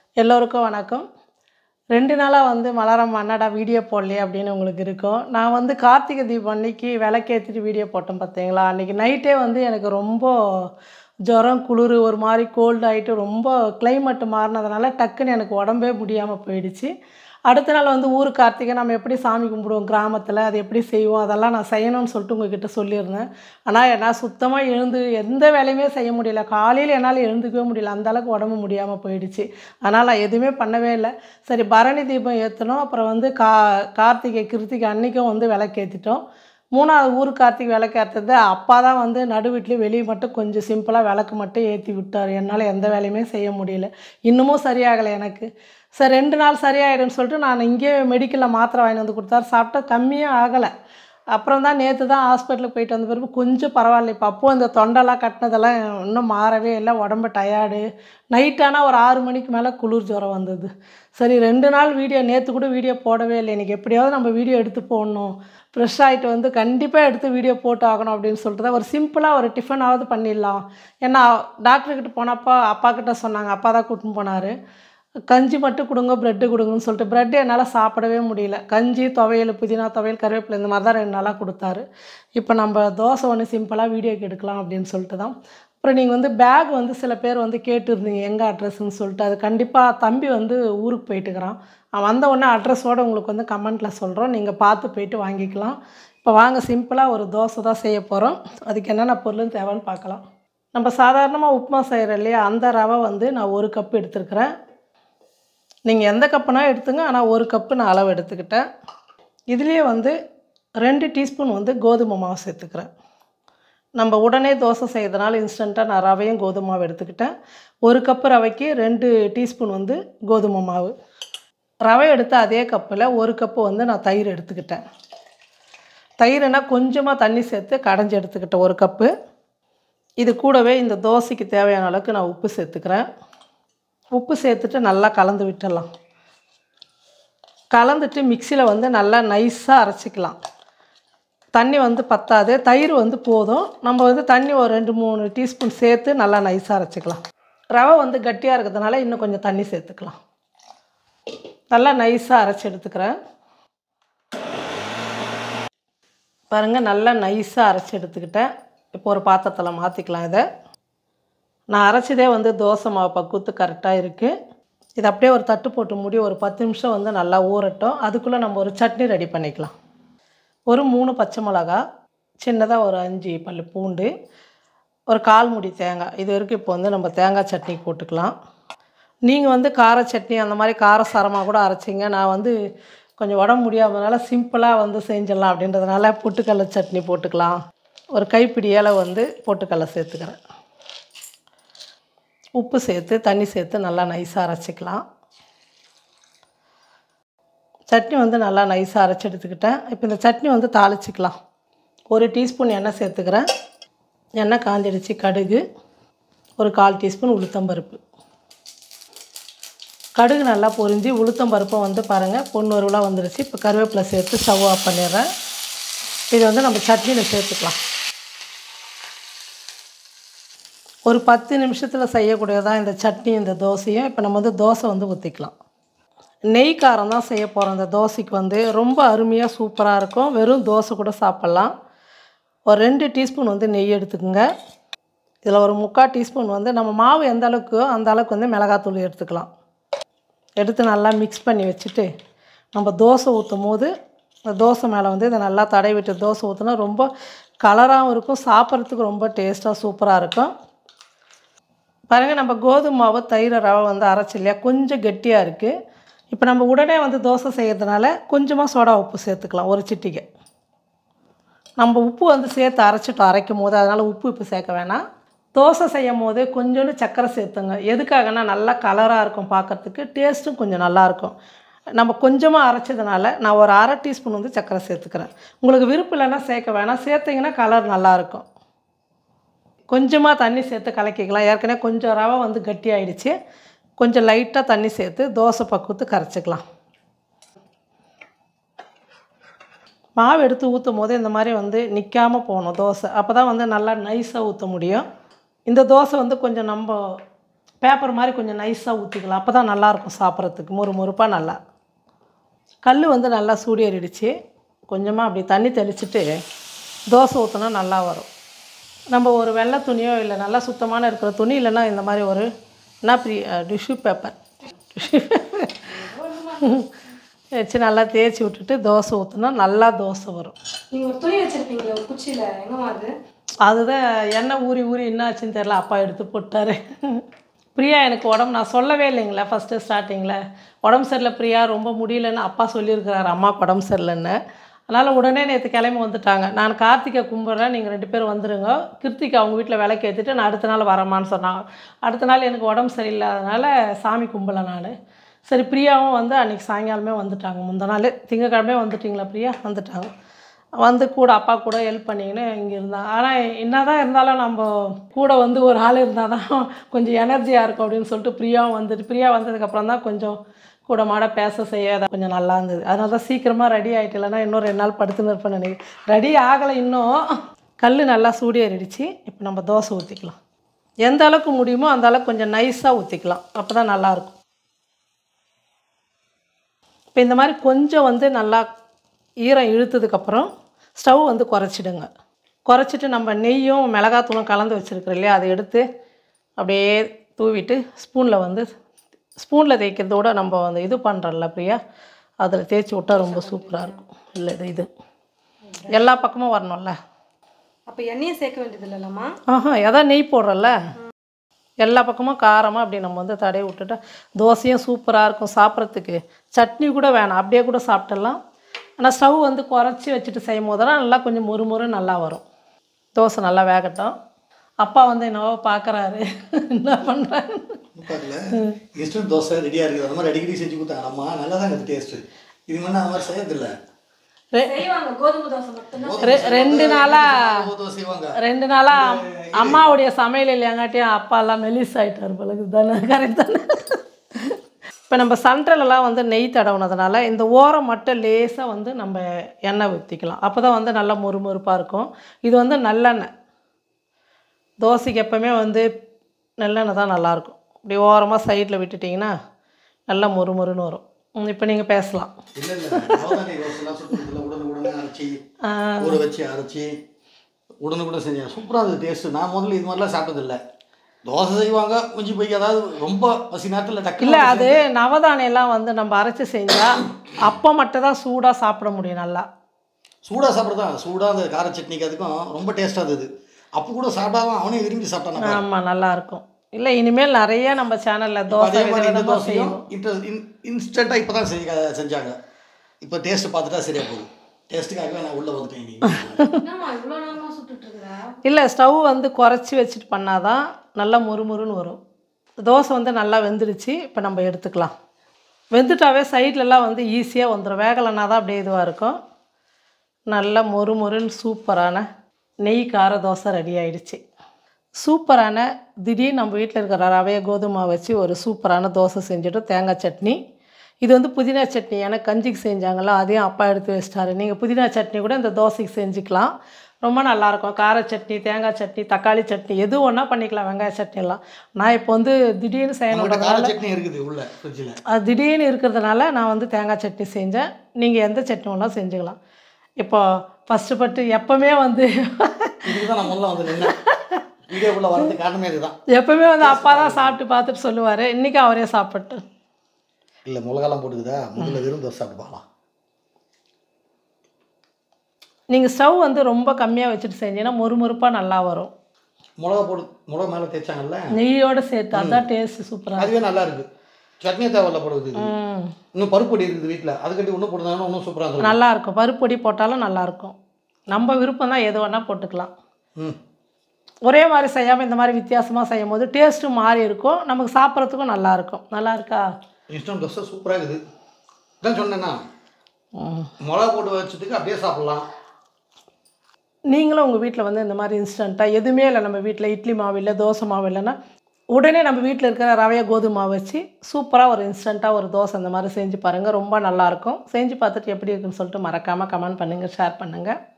எல்லோருக்கும் வணக்கம் ரெண்டு நாளாக வந்து மலரம் அண்ணாடா வீடியோ போடலையே அப்படின்னு உங்களுக்கு இருக்கும் நான் வந்து கார்த்திகை தீபம் அன்னைக்கு விளக்கேற்றிட்டு வீடியோ போட்டேன் பார்த்தீங்களா அன்றைக்கி நைட்டே வந்து எனக்கு ரொம்ப ஜுரம் குளிர் ஒரு மாதிரி கோல்டு ஆகிட்டு ரொம்ப climate மாறினதுனால டக்குன்னு எனக்கு உடம்பே முடியாமல் போயிடுச்சு அடுத்த நாள் வந்து ஊர் கார்த்திகை நம்ம எப்படி சாமி கும்பிடுவோம் கிராமத்தில் அது எப்படி செய்வோம் அதெல்லாம் நான் செய்யணும்னு சொல்லிட்டு உங்ககிட்ட சொல்லியிருந்தேன் ஆனால் என்னால் சுத்தமாக எழுந்து எந்த வேலையுமே செய்ய முடியல காலையில் என்னால் எழுந்துக்கவே முடியல அந்த அளவுக்கு உடம்பு முடியாமல் போயிடுச்சு அதனால் நான் எதுவுமே பண்ணவே இல்லை சரி பரணி தீபம் ஏற்றணும் அப்புறம் வந்து கா கார்த்திகை கிருத்திகை அன்றைக்கும் வந்து விளக்கேற்றிட்டோம் மூணாவது ஊர் கார்த்திகை விளக்கேற்றது அப்பா தான் வந்து நடு வீட்லேயும் வெளியே மட்டும் கொஞ்சம் சிம்பிளாக விளக்கு மட்டும் ஏற்றி விட்டார் என்னால் எந்த வேலையுமே செய்ய முடியல இன்னமும் சரியாகலை எனக்கு சரி ரெண்டு நாள் சரியாயிடும்னு சொல்லிட்டு நான் இங்கே மெடிக்கலில் மாத்திரை வாங்கி வந்து கொடுத்தாரு சாப்பிட்டா கம்மியாக ஆகலை அப்புறம் தான் நேற்று தான் ஹாஸ்பிட்டலுக்கு போயிட்டு வந்த பிறகு கொஞ்சம் பரவாயில்ல இப்போ அப்போது இந்த தொண்டெல்லாம் கட்டினதெல்லாம் இன்னும் மாறவே இல்லை உடம்பு டயர்டு நைட்டானால் ஒரு ஆறு மணிக்கு மேலே குளிர் ஜுரம் வந்தது சரி ரெண்டு நாள் வீடியோ நேற்று கூட வீடியோ போடவே இல்லை இன்றைக்கி எப்படியாவது நம்ம வீடியோ எடுத்து போடணும் ஃப்ரெஷ் ஆகிட்டு வந்து கண்டிப்பாக எடுத்து வீடியோ போட்டு ஆகணும் அப்படின்னு சொல்லிட்டு தான் ஒரு சிம்பிளாக ஒரு டிஃபனாவது பண்ணிடலாம் ஏன்னா டாக்டர்கிட்ட போனப்போ அப்பா கிட்ட சொன்னாங்க அப்பா தான் கூட்டின்னு போனார் கஞ்சி மட்டும் கொடுங்க ப்ரெட்டு கொடுங்கன்னு சொல்லிட்டு ப்ரெட்டு என்னால் சாப்பிடவே முடியல கஞ்சி துவையல் புதினா துவையல் கருவேப்பிலை இந்த மாதிரி தான் ரெண்டு நாளாக கொடுத்தாரு இப்போ நம்ம தோசை ஒன்று சிம்பிளாக வீடியோக்கு எடுக்கலாம் அப்படின்னு சொல்லிட்டு தான் அப்புறம் நீங்கள் வந்து பேக் வந்து சில பேர் வந்து கேட்டுருந்தீங்க எங்கே அட்ரஸ்ன்னு சொல்லிட்டு அது கண்டிப்பாக தம்பி வந்து ஊருக்கு போயிட்டுக்கிறான் அவன் வந்த உடனே அட்ரஸோடு உங்களுக்கு வந்து கமெண்ட்டில் சொல்கிறோம் நீங்கள் பார்த்து போயிட்டு வாங்கிக்கலாம் இப்போ வாங்க சிம்பிளாக ஒரு தோசை தான் செய்ய போகிறோம் அதுக்கு என்னென்ன பொருள் தேவைன்னு பார்க்கலாம் நம்ம சாதாரணமாக உப்புமா செய்கிறோம் இல்லையா அந்த ரவை வந்து நான் ஒரு கப் எடுத்துருக்கிறேன் நீங்கள் எந்த கப்புனா எடுத்துங்க ஆனால் ஒரு கப்பு நான் அளவு எடுத்துக்கிட்டேன் இதுலேயே வந்து ரெண்டு டீஸ்பூன் வந்து கோதுமை மாவு சேர்த்துக்கிறேன் நம்ம உடனே தோசை செய்யறதுனால இன்ஸ்டண்ட்டாக நான் ரவையும் கோதுமை மாவு எடுத்துக்கிட்டேன் ஒரு கப்பு ரவைக்கு ரெண்டு டீஸ்பூன் வந்து கோதுமை மாவு ரவை எடுத்த அதே கப்பில் ஒரு கப்பு வந்து நான் தயிர் எடுத்துக்கிட்டேன் தயிர்னா கொஞ்சமாக தண்ணி சேர்த்து கடைஞ்சி எடுத்துக்கிட்டேன் ஒரு கப்பு இது கூடவே இந்த தோசைக்கு தேவையான அளவுக்கு நான் உப்பு சேர்த்துக்கிறேன் உப்பு சேர்த்துட்டு நல்லா கலந்து விட்டுடலாம் கலந்துட்டு மிக்சியில் வந்து நல்லா நைஸாக அரைச்சிக்கலாம் தண்ணி வந்து பத்தாது தயிர் வந்து போதும் நம்ம வந்து தண்ணி ஒரு ரெண்டு மூணு டீஸ்பூன் சேர்த்து நல்லா நைஸாக அரைச்சிக்கலாம் ரவை வந்து கட்டியாக இருக்கிறதுனால இன்னும் கொஞ்சம் தண்ணி சேர்த்துக்கலாம் நல்லா நைஸாக அரைச்சி எடுத்துக்கிறேன் பாருங்கள் நல்லா நைஸாக அரைச்சி எடுத்துக்கிட்டேன் இப்போ ஒரு பாத்திரத்தில் மாற்றிக்கலாம் இதை நான் அரைச்சதே வந்து தோசை மாவு பக்குவத்து கரெக்டாக இருக்குது இது அப்படியே ஒரு தட்டு போட்டு மூடி ஒரு பத்து நிமிஷம் வந்து நல்லா ஊறட்டும் அதுக்குள்ளே நம்ம ஒரு சட்னி ரெடி பண்ணிக்கலாம் ஒரு மூணு பச்சை மிளகா சின்னதாக ஒரு அஞ்சு பல் பூண்டு ஒரு கால் முடி தேங்காய் இது வரைக்கும் இப்போ வந்து நம்ம தேங்காய் சட்னி போட்டுக்கலாம் நீங்கள் வந்து கார சட்னி அந்த மாதிரி காரசாரமாக கூட அரைச்சிங்க நான் வந்து கொஞ்சம் உடம்பு முடியாததுனால சிம்பிளாக வந்து செஞ்சிடலாம் அப்படின்றதுனால பொட்டுக்கடலை சட்னி போட்டுக்கலாம் ஒரு கைப்பிடி இலை வந்து பொட்டுக்கடலை சேர்த்துக்கிறேன் உப்பு சேர்த்து தண்ணி சேர்த்து நல்லா நைஸாக அரைச்சிக்கலாம் சட்னி வந்து நல்லா நைஸாக அரைச்சி எடுத்துக்கிட்டேன் இப்போ இந்த சட்னி வந்து தாளிச்சிக்கலாம் ஒரு டீஸ்பூன் எண்ணெய் சேர்த்துக்கிறேன் எண்ணெய் காஞ்சிடுச்சு கடுகு ஒரு கால் டீஸ்பூன் உளுத்தம்பருப்பு கடுகு நல்லா பொரிஞ்சு உளுத்தம்பருப்பும் வந்து பாருங்கள் பொன்னுருவலாக வந்துடுச்சு இப்போ கருவேப்பிலை சேர்த்து ஸ்டவ் ஆஃப் பண்ணிடுறேன் இது வந்து நம்ம சட்னியில் சேர்த்துக்கலாம் ஒரு பத்து நிமிஷத்தில் செய்யக்கூடியதான் இந்த சட்னி இந்த தோசையும் இப்போ நம்ம வந்து தோசை வந்து ஊற்றிக்கலாம் நெய் காரம் தான் செய்ய போகிறோம் இந்த தோசைக்கு வந்து ரொம்ப அருமையாக சூப்பராக இருக்கும் வெறும் தோசை கூட சாப்பிட்லாம் ஒரு ரெண்டு டீஸ்பூன் வந்து நெய் எடுத்துக்கோங்க இதில் ஒரு முக்கால் டீஸ்பூன் வந்து நம்ம மாவு எந்த அளவுக்கோ அந்த அளவுக்கு வந்து மிளகாத்தூள் எடுத்துக்கலாம் எடுத்து நல்லா மிக்ஸ் பண்ணி வச்சுட்டு நம்ம தோசை ஊற்றும் போது இந்த தோசை மேலே வந்து இதை நல்லா தடவி விட்டு தோசை ஊற்றினா ரொம்ப கலராகவும் இருக்கும் சாப்பிட்றதுக்கு ரொம்ப டேஸ்ட்டாக சூப்பராக இருக்கும் பாருங்கள் நம்ம கோதுமை மாவு தயிர் ரவை வந்து அரைச்சி இல்லையா கொஞ்சம் கெட்டியாக இருக்குது இப்போ நம்ம உடனே வந்து தோசை செய்கிறதுனால கொஞ்சமாக சோடா உப்பு சேர்த்துக்கலாம் ஒரு சிட்டிகை நம்ம உப்பு வந்து சேர்த்து அரைச்சிட்டோம் அரைக்கும் போது அதனால் உப்பு இப்போ சேர்க்க வேணாம் தோசை செய்யும் போது கொஞ்சோண்டு சர்க்கரை சேர்த்துங்க எதுக்காகனா நல்லா கலராக இருக்கும் பார்க்குறதுக்கு டேஸ்ட்டும் கொஞ்சம் நல்லாயிருக்கும் நம்ம கொஞ்சமாக அரைச்சதுனால நான் ஒரு அரை டீஸ்பூன் வந்து சர்க்கரை சேர்த்துக்கிறேன் உங்களுக்கு விருப்பம் இல்லைன்னா சேர்க்க வேணாம் சேர்த்திங்கன்னா கலர் நல்லாயிருக்கும் கொஞ்சமாக தண்ணி சேர்த்து கலக்கிக்கலாம் ஏற்கனவே கொஞ்சம் ரவை வந்து கட்டி ஆயிடுச்சு கொஞ்சம் லைட்டாக தண்ணி சேர்த்து தோசை பக்குவத்து கரைச்சிக்கலாம் மாவு எடுத்து ஊற்றும் போது இந்த மாதிரி வந்து நிற்காமல் போகணும் தோசை அப்போ தான் வந்து நல்லா நைஸாக ஊற்ற முடியும் இந்த தோசை வந்து கொஞ்சம் நம்ம பேப்பர் மாதிரி கொஞ்சம் நைஸாக ஊற்றிக்கலாம் அப்போ தான் நல்லாயிருக்கும் சாப்பிட்றதுக்கு மொறு மொறுப்பாக நல்லா கல் வந்து நல்லா சூடேறிடுச்சு கொஞ்சமாக அப்படி தண்ணி தெளிச்சிட்டு தோசை ஊற்றினா நல்லா வரும் நம்ம ஒரு வெள்ளை துணியோ இல்லை நல்லா சுத்தமான இருக்கிற துணி இல்லைன்னா இந்த மாதிரி ஒரு என்ன ப்ரீ டிஷ்யூ பேப்பர் டிஷ்யூ வச்சு நல்லா தேய்ச்சி விட்டுட்டு தோசை ஊற்றினா நல்லா தோசை வரும் நீங்க ஒரு துணி வச்சிருப்பீங்களே ஒரு குச்சியில எங்கம்மா அது அதுதான் எண்ணெய் ஊறி ஊறி என்ன ஆச்சுன்னு தெரில அப்பா எடுத்து போட்டாரு பிரியா எனக்கு உடம்பு நான் சொல்லவே இல்லைங்களா ஃபஸ்ட்டு ஸ்டார்டிங்கில் உடம்பு சரியில்லை பிரியா ரொம்ப முடியலன்னு அப்பா சொல்லியிருக்கிறாரு அம்மாவுக்கு உடம்பு சரியில்லைன்னு அதனால் உடனே நேற்று கிளம்பி வந்துட்டாங்க நான் கார்த்திகை கும்பிட்றேன் நீங்கள் ரெண்டு பேரும் வந்துடுங்க கிருத்திகை அவங்க வீட்டில் விளக்கு ஏற்றிட்டு நான் அடுத்த நாள் வரமான்னு சொன்னாங்க அடுத்த நாள் எனக்கு உடம்பு சரியில்லாதனால சாமி கும்பலை நான் சரி பிரியாவும் வந்து அன்றைக்கி சாயங்காலமே வந்துட்டாங்க முந்த நாள் திங்கக்கிழமே வந்துட்டிங்களா பிரியா வந்துட்டாங்க வந்து கூட அப்பா கூட ஹெல்ப் பண்ணிக்கின்னு இங்கே இருந்தாங்க ஆனால் என்ன தான் இருந்தாலும் நம்ம கூட வந்து ஒரு ஆள் இருந்தால் தான் கொஞ்சம் எனர்ஜியாக இருக்கும் அப்படின்னு சொல்லிட்டு பிரியாவும் வந்துட்டு பிரியா வந்ததுக்கப்புறம் தான் கொஞ்சம் கூட மாட பேச செய்ய அது கொஞ்சம் நல்லா இருந்தது அதனால தான் சீக்கிரமாக ரெடி ஆகிட்டு இல்லைன்னா இன்னும் ரெண்டு நாள் படுத்துன்னு இருப்பேன் நினைக்கிறேன் ரெடி ஆகலை இன்னும் கல் நல்லா சூடேறிடுச்சு இப்போ நம்ம தோசை ஊற்றிக்கலாம் எந்த அளவுக்கு முடியுமோ அந்த அளவுக்கு கொஞ்சம் நைஸாக ஊற்றிக்கலாம் அப்போ தான் நல்லாயிருக்கும் இப்போ இந்த மாதிரி கொஞ்சம் வந்து நல்லா ஈரம் இழுத்ததுக்கப்புறம் ஸ்டவ் வந்து குறைச்சிடுங்க குறைச்சிட்டு நம்ம நெய்யும் மிளகாத்தூளும் கலந்து வச்சுருக்கிறோம் இல்லையா அதை எடுத்து அப்படியே தூவிட்டு ஸ்பூனில் வந்து ஸ்பூனில் தேய்க்கிறத விட நம்ம அந்த இது பண்ணுறோம்ல பிரியா அதில் தேய்ச்சி விட்டால் ரொம்ப சூப்பராக இருக்கும் இல்லை இது இது எல்லா பக்கமும் வரணும்ல அப்ப எண்ணெயை சேர்க்க வேண்டியது இல்லைல்லம்மா ஆஹா எதாவது நெய் போடுறோம்ல எல்லா பக்கமும் காரமாக அப்படி நம்ம வந்து தடவி விட்டுட்டா தோசையும் சூப்பராக இருக்கும் சாப்பிட்றதுக்கு சட்னி கூட வேணாம் அப்படியே கூட சாப்பிட்டுடலாம் ஆனால் ஸ்டவ் வந்து குறைச்சி வச்சுட்டு செய்யும் போதெல்லாம் நல்லா கொஞ்சம் மொறு மொறு நல்லா வரும் தோசை நல்லா வேகட்டும் அப்பா வந்து என்னவோ பார்க்குறாரு என்ன பண்ணுறாரு பார்க்கல இன்ஸ்டன்ட் தோசை ரெடியாக இருக்குது அந்த மாதிரி அடிக்கடி செஞ்சு கொடுத்தாங்க அம்மா நல்லா தான் இருக்குது டேஸ்ட்டு இது முன்னே அந்த மாதிரி செய்யறதில்ல செய்வாங்க கோதுமை தோசை மட்டும்தான் ரெ- ரெண்டு நாளாக தோசை செய்வாங்க ரெண்டு நாளாக அம்மாவுடைய சமையல் இல்லையாங்காட்டியும் அப்பா எல்லாம் மெலிஸ் ஆகிட்டார் பிறகு தானே கரெக்ட் தானே இப்போ நம்ம சன்ட்ரலெல்லாம் வந்து நெய் தடவுனதுனால இந்த ஓரம் மட்டும் லேசாக வந்து நம்ம எண்ணெய் ஊற்றிக்கலாம் அப்போ தான் வந்து நல்லா மொறுமொறுப்பாக இருக்கும் இது வந்து நல்லெண்ணெய் தோசைக்கு எப்போவுமே வந்து நல்லெண்ணெய் தான் நல்லாயிருக்கும் இப்படி ஓரமாக சைடில் விட்டுட்டிங்கன்னா நல்லா மொறுமொறுன்னு வரும் இப்போ நீங்கள் பேசலாம் இல்லை இல்லை நவதானிய தோசைலாம் சுற்றுறதுல உடனே உடனே அரைச்சி ஊற வச்சு அரைச்சி உடனுக்குடன் செஞ்சேன் சூப்பராக இருந்தது டேஸ்ட்டு நான் முதல்ல இது மாதிரிலாம் சாப்பிட்டதில்ல தோசை செய்வாங்க குஞ்சு போய் அதாவது ரொம்ப பசி நேரத்தில் டக்கு இல்லை அது நவதானியெல்லாம் வந்து நம்ம அரைச்சி செஞ்சால் அப்போ மட்டும் தான் சூடாக சாப்பிட முடியும் நல்லா சூடாக சாப்பிட்றதா சூடாக அந்த கார சட்னிக்கு அதுக்கும் ரொம்ப டேஸ்ட்டாக இருந்தது அப்போ கூட சாப்பிடாம அவனே விரும்பி சாப்பிட்டான் ஆமாம் நல்லா இருக்கும் இல்லை இனிமேல் நிறைய நம்ம சேனலில் தோசை அதே மாதிரி இந்த விதவிதமா தோசையும் இன்ட்ர இன் இன்ஸ்டண்ட்டாக இப்போ தான் செஞ்சு செஞ்சாங்க இப்போ டேஸ்ட்டு பார்த்துட்டா சரியா போகுது டேஸ்ட்டுக்காகவே நான் உள்ளே வந்துட்டேன் இன்னைக்கு என்னம்மா இவ்வளோ நேரமா சுட்டுட்டு இருக்கிறா இல்லை ஸ்டவ் வந்து குறைச்சி வச்சுட்டு பண்ணாதான் நல்லா முறுமுறுன்னு வரும் தோசை வந்து நல்லா வெந்துடுச்சு இப்போ நம்ம எடுத்துக்கலாம் வெந்துட்டாவே சைட்லலாம் வந்து ஈஸியாக வந்துடும் வேகலைன்னா தான் அப்படியே இதுவாக இருக்கும் நல்லா மொறு மொறுன்னு சூப்பரான நெய் கார தோசை ரெடி ஆயிடுச்சு சூப்பரான திடீர்னு நம்ம வீட்டில் இருக்கிற ரவையை கோதுமை வச்சு ஒரு சூப்பரான தோசை செஞ்சுட்டு தேங்காய் சட்னி இது வந்து புதினா சட்னி எனக்கு கஞ்சிக்கு செஞ்சாங்களா அதையும் அப்பா எடுத்து வச்சிட்டாரு நீங்கள் புதினா சட்னி கூட இந்த தோசைக்கு செஞ்சுக்கலாம் ரொம்ப நல்லாயிருக்கும் கார சட்னி தேங்காய் சட்னி தக்காளி சட்னி எது ஒன்றா பண்ணிக்கலாம் வெங்காய சட்னிலாம் நான் இப்போ வந்து திடீர்னு நம்மகிட்ட செய்யணும் கார சட்னி இருக்குது உள்ள ஃப்ரிட்ஜில் அது திடீர்னு இருக்கிறதுனால நான் வந்து தேங்காய் சட்னி செஞ்சேன் நீங்கள் எந்த சட்னி வேணாலும் செஞ்சுக்கலாம் இப்போ ஃபஸ்ட்டு பட்டு எப்போவுமே வந்து இதுக்கு தான் நான் முதல்ல வந்து நின்னேன் வீடியோக்குள்ளே வரதுக்கு காரணமே இதுதான் எப்போவுமே வந்து அப்பா தான் சாப்பிட்டு பார்த்துட்டு சொல்லுவார் இன்றைக்கி அவரே சாப்பிட்டு இல்லை மிளகாலாம் போட்டுக்குதா முதல்ல வெறும் தோசை சாப்பிட்டு பார்க்கலாம் நீங்கள் ஸ்டவ் வந்து ரொம்ப கம்மியாக வச்சுட்டு செஞ்சீங்கன்னா மொறுமொறுப்பாக நல்லா வரும் மிளகா போட்டு மிளகா மேலே தேய்ச்சாங்கல்ல நெய்யோடு சேர்த்து அதுதான் டேஸ்ட் சூப்பராக அதுவே நல்லா இருக்கு சட்னியை தேவையில்ல போடுவது இது ம் இன்னும் பருப்பு பொடி இருக்குது வீட்டில் அதுக்கட்டி ஒன்றும் போடுறதுனால இன்னும் சூப்பராக இருக்கும் நல்லா இருக்கும் பருப்பொடி போட்டாலும் நல்லாயிருக்கும் நம்ம விருப்பம் தான் எது வேணால் போட்டுக்கலாம் ம் ஒரே மாதிரி செய்யாமல் இந்த மாதிரி வித்தியாசமாக செய்யும் போது டேஸ்ட்டும் மாறி இருக்கும் நமக்கு சாப்பிட்றதுக்கும் நல்லா இருக்கும் நல்லா இருக்கா இன்ஸ்டன்ட் தோசை சூப்பராக இருக்குது இதான் சொன்னேன்னா ம் மிளகா போட்டு வச்சதுக்கு அப்படியே சாப்பிட்லாம் நீங்களும் உங்கள் வீட்டில் வந்து இந்த மாதிரி இன்ஸ்டண்ட்டாக எதுவுமே இல்லை நம்ம வீட்டில் இட்லி மாவு இல்லை தோசை மாவு இல்லைன்னா உடனே நம்ம வீட்டில் இருக்கிற ரவைய கோதுமை மாவு வச்சு சூப்பராக ஒரு இன்ஸ்டண்ட்டாக ஒரு தோசை அந்த மாதிரி செஞ்சு பாருங்கள் ரொம்ப நல்லாயிருக்கும் செஞ்சு பார்த்துட்டு எப்படி இருக்குன்னு சொல்லிட்டு மறக்காமல் கமெண்ட் பண்ணுங்கள் ஷேர் பண்ணுங்கள்